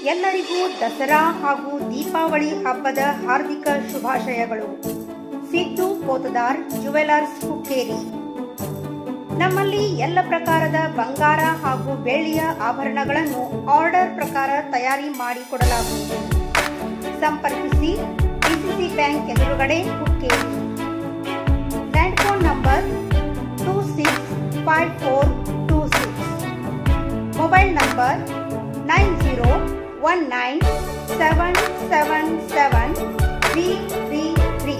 ಎಲ್ಲರಿಗೂ ದಸರಾ ಹಾಗೂ ದೀಪಾವಳಿ ಹಬ್ಬದ ಹಾರ್ದಿಕ ಶುಭಾಶಯಗಳು ಸಿದ್ದು ಪೋತದಾರ್ ಜುವೆಲರ್ಸ್ ಹುಕ್ಕೇರಿ ನಮ್ಮಲ್ಲಿ ಎಲ್ಲ ಪ್ರಕಾರದ ಬಂಗಾರ ಹಾಗೂ ಬೆಳ್ಳಿಯ ಆಭರಣಗಳನ್ನು ಆರ್ಡರ್ ಪ್ರಕಾರ ತಯಾರಿ ಮಾಡಿಕೊಡಲಾಗುವುದು ಸಂಪರ್ಕಿಸಿ ಡಿಸಿಸಿ ಬ್ಯಾಂಕ್ ಎದುರುಗಡೆ Hukkeri land phone number two six five four two six mobile number nine zero one nine seven seven seven three three three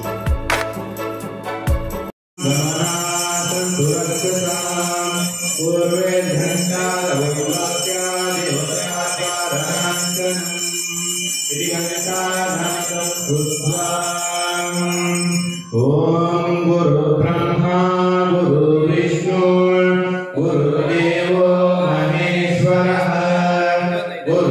पूर्वे ॐ गुरु ब्रह्मा गुरु विष्णु गुरुदेवो महेश्वरः गुरु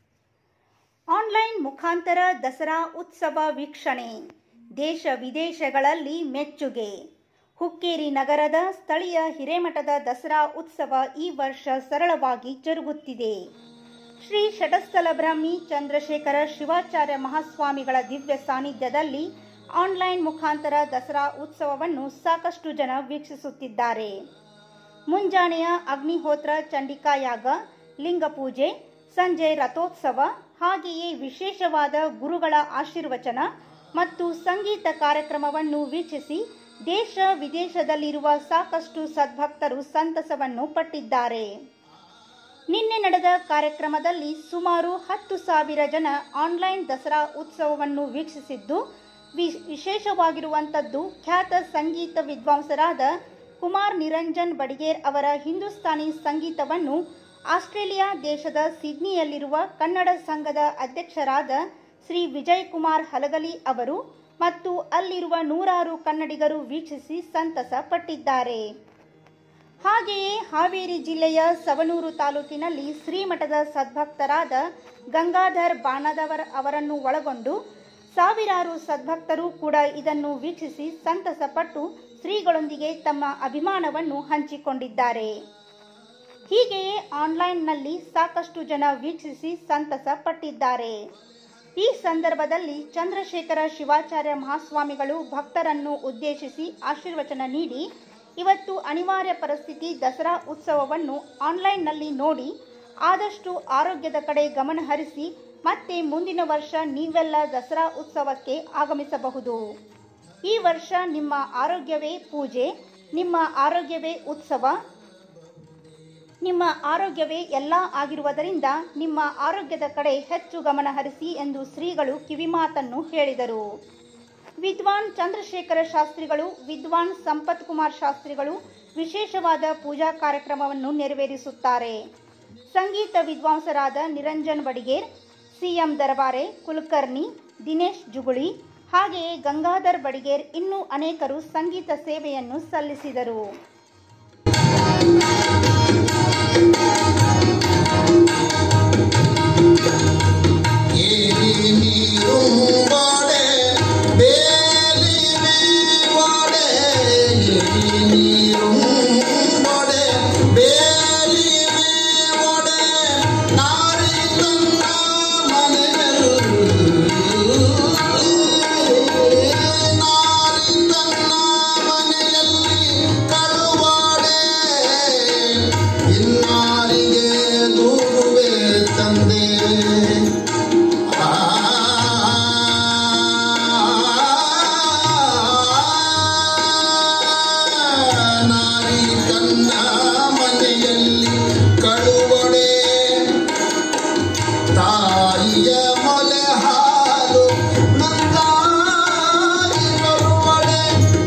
ಆನ್ಲೈನ್ ಮುಖಾಂತರ ದಸರಾ ಉತ್ಸವ ವೀಕ್ಷಣೆ ದೇಶ ವಿದೇಶಗಳಲ್ಲಿ ಮೆಚ್ಚುಗೆ ಹುಕ್ಕೇರಿ ನಗರದ ಸ್ಥಳೀಯ ಹಿರೇಮಠದ ದಸರಾ ಉತ್ಸವ ಈ ವರ್ಷ ಸರಳವಾಗಿ ಜರುಗುತ್ತಿದೆ ಶ್ರೀ ಷಟಸ್ಥಲ ಬ್ರಹ್ಮಿ ಚಂದ್ರಶೇಖರ ಶಿವಾಚಾರ್ಯ ಮಹಾಸ್ವಾಮಿಗಳ ದಿವ್ಯ ಸಾನ್ನಿಧ್ಯದಲ್ಲಿ ಆನ್ಲೈನ್ ಮುಖಾಂತರ ದಸರಾ ಉತ್ಸವವನ್ನು ಸಾಕಷ್ಟು ಜನ ವೀಕ್ಷಿಸುತ್ತಿದ್ದಾರೆ ಮುಂಜಾನೆಯ ಅಗ್ನಿಹೋತ್ರ ಚಂಡಿಕಾ ಯಾಗ ಲಿಂಗ ಪೂಜೆ ಸಂಜೆ ರಥೋತ್ಸವ ಹಾಗೆಯೇ ವಿಶೇಷವಾದ ಗುರುಗಳ ಆಶೀರ್ವಚನ ಮತ್ತು ಸಂಗೀತ ಕಾರ್ಯಕ್ರಮವನ್ನು ವೀಕ್ಷಿಸಿ ದೇಶ ವಿದೇಶದಲ್ಲಿರುವ ಸಾಕಷ್ಟು ಸದ್ಭಕ್ತರು ಸಂತಸವನ್ನು ಪಟ್ಟಿದ್ದಾರೆ ನಿನ್ನೆ ನಡೆದ ಕಾರ್ಯಕ್ರಮದಲ್ಲಿ ಸುಮಾರು ಹತ್ತು ಸಾವಿರ ಜನ ಆನ್ಲೈನ್ ದಸರಾ ಉತ್ಸವವನ್ನು ವೀಕ್ಷಿಸಿದ್ದು ವಿ- ವಿಶೇಷವಾಗಿರುವಂಥದ್ದು ಖ್ಯಾತ ಸಂಗೀತ ವಿದ್ವಾಂಸರಾದ ಕುಮಾರ್ ನಿರಂಜನ್ ಬಡಿಗೇರ್ ಅವರ ಹಿಂದೂಸ್ತಾನಿ ಸಂಗೀತವನ್ನು ಆಸ್ಟ್ರೇಲಿಯಾ ದೇಶದ ಸಿಡ್ನಿಯಲ್ಲಿರುವ ಕನ್ನಡ ಸಂಘದ ಅಧ್ಯಕ್ಷರಾದ ಶ್ರೀ ವಿಜಯ್ ಕುಮಾರ್ ಹಲಗಲಿ ಅವರು ಮತ್ತು ಅಲ್ಲಿರುವ ನೂರಾರು ಕನ್ನಡಿಗರು ವೀಕ್ಷಿಸಿ ಸಂತಸ ಪಟ್ಟಿದ್ದಾರೆ ಹಾಗೆಯೇ ಹಾವೇರಿ ಜಿಲ್ಲೆಯ ಸವಣೂರು ತಾಲೂಕಿನಲ್ಲಿ ಶ್ರೀಮಠದ ಸದ್ಭಕ್ತರಾದ ಗಂಗಾಧರ್ ಬಾಣದವರ್ ಅವರನ್ನು ಒಳಗೊಂಡು ಸಾವಿರಾರು ಸದ್ಭಕ್ತರು ಕೂಡ ಇದನ್ನು ವೀಕ್ಷಿಸಿ ಸಂತಸ ಪಟ್ಟು ಶ್ರೀಗಳೊಂದಿಗೆ ತಮ್ಮ ಅಭಿಮಾನವನ್ನು ಹಂಚಿಕೊಂಡಿದ್ದಾರೆ ಹೀಗೆಯೇ ಆನ್ಲೈನ್ನಲ್ಲಿ ಸಾಕಷ್ಟು ಜನ ವೀಕ್ಷಿಸಿ ಸಂತಸ ಪಟ್ಟಿದ್ದಾರೆ ಈ ಸಂದರ್ಭದಲ್ಲಿ ಚಂದ್ರಶೇಖರ ಶಿವಾಚಾರ್ಯ ಮಹಾಸ್ವಾಮಿಗಳು ಭಕ್ತರನ್ನು ಉದ್ದೇಶಿಸಿ ಆಶೀರ್ವಚನ ನೀಡಿ ಇವತ್ತು ಅನಿವಾರ್ಯ ಪರಿಸ್ಥಿತಿ ದಸರಾ ಉತ್ಸವವನ್ನು ಆನ್ಲೈನ್ನಲ್ಲಿ ನೋಡಿ ಆದಷ್ಟು ಆರೋಗ್ಯದ ಕಡೆ ಗಮನ ಹರಿಸಿ ಮತ್ತೆ ಮುಂದಿನ ವರ್ಷ ನೀವೆಲ್ಲ ದಸರಾ ಉತ್ಸವಕ್ಕೆ ಆಗಮಿಸಬಹುದು ಈ ವರ್ಷ ನಿಮ್ಮ ಆರೋಗ್ಯವೇ ಪೂಜೆ ನಿಮ್ಮ ಆರೋಗ್ಯವೇ ಉತ್ಸವ ನಿಮ್ಮ ಆರೋಗ್ಯವೇ ಎಲ್ಲ ಆಗಿರುವುದರಿಂದ ನಿಮ್ಮ ಆರೋಗ್ಯದ ಕಡೆ ಹೆಚ್ಚು ಗಮನ ಹರಿಸಿ ಎಂದು ಶ್ರೀಗಳು ಕಿವಿಮಾತನ್ನು ಹೇಳಿದರು ವಿದ್ವಾನ್ ಚಂದ್ರಶೇಖರ ಶಾಸ್ತ್ರಿಗಳು ವಿದ್ವಾನ್ ಸಂಪತ್ ಕುಮಾರ್ ಶಾಸ್ತ್ರಿಗಳು ವಿಶೇಷವಾದ ಪೂಜಾ ಕಾರ್ಯಕ್ರಮವನ್ನು ನೆರವೇರಿಸುತ್ತಾರೆ ಸಂಗೀತ ವಿದ್ವಾಂಸರಾದ ನಿರಂಜನ್ ಬಡಿಗೇರ್ ಸಿಎಂ ದರ್ಬಾರೆ ಕುಲಕರ್ಣಿ ದಿನೇಶ್ ಜುಗುಳಿ ಹಾಗೆಯೇ ಗಂಗಾಧರ್ ಬಡಿಗೇರ್ ಇನ್ನೂ ಅನೇಕರು ಸಂಗೀತ ಸೇವೆಯನ್ನು ಸಲ್ಲಿಸಿದರು ಏರಿ ನೀರುಂಬಡೆ ಬೇಲಿ ಮೇವಡೆ ಏರಿ ನೀರುಂಬಡೆ ಬೇಲಿ ಮೇವಡೆ ನಾರಿ ತನ್ನ ಮನೆಯಲ್ಲಿ ನಾರಿ ತನ್ನ ಮನೆಯಲ್ಲಿ ಕಳುವಾಡೆ ಇನ್ನಾರಿಗೆ ದೂರುವೆ ತಂದೆ ನಾರಿ ತನ್ನ ಮನೆಯಲ್ಲಿ ಕಳುವಡೆ ತಾಯಿಯ ಮೊಲೆ ಹಾಲು ನಂದಾಗಿ ಬರುವಡೆ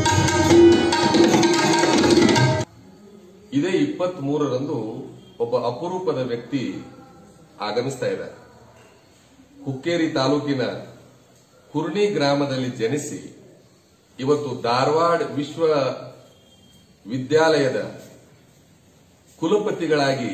ಇದೇ ಇಪ್ಪತ್ತ್ ಮೂರರಂದು ಒಬ್ಬ ಅಪರೂಪದ ವ್ಯಕ್ತಿ ಆಗಮಿಸ್ತಾ ಇದ್ದಾರೆ ಹುಕ್ಕೇರಿ ತಾಲೂಕಿನ ಕುರ್ಣಿ ಗ್ರಾಮದಲ್ಲಿ ಜನಿಸಿ ಇವತ್ತು ಧಾರವಾಡ ವಿಶ್ವ ವಿದ್ಯಾಲಯದ ಕುಲಪತಿಗಳಾಗಿ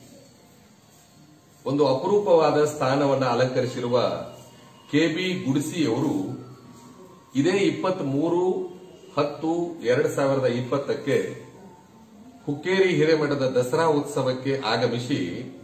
ಒಂದು ಅಪರೂಪವಾದ ಸ್ಥಾನವನ್ನು ಅಲಂಕರಿಸಿರುವ ಕೆ ಬಿ ಗುಡಿಸಿಯವರು ಇದೇ ಇಪ್ಪತ್ತ್ ಮೂರು ಹತ್ತು ಎರಡ್ ಸಾವಿರದ ಇಪ್ಪತ್ತಕ್ಕೆ ಹುಕ್ಕೇರಿ ಹಿರೇಮಠದ ದಸರಾ ಉತ್ಸವಕ್ಕೆ ಆಗಮಿಸಿ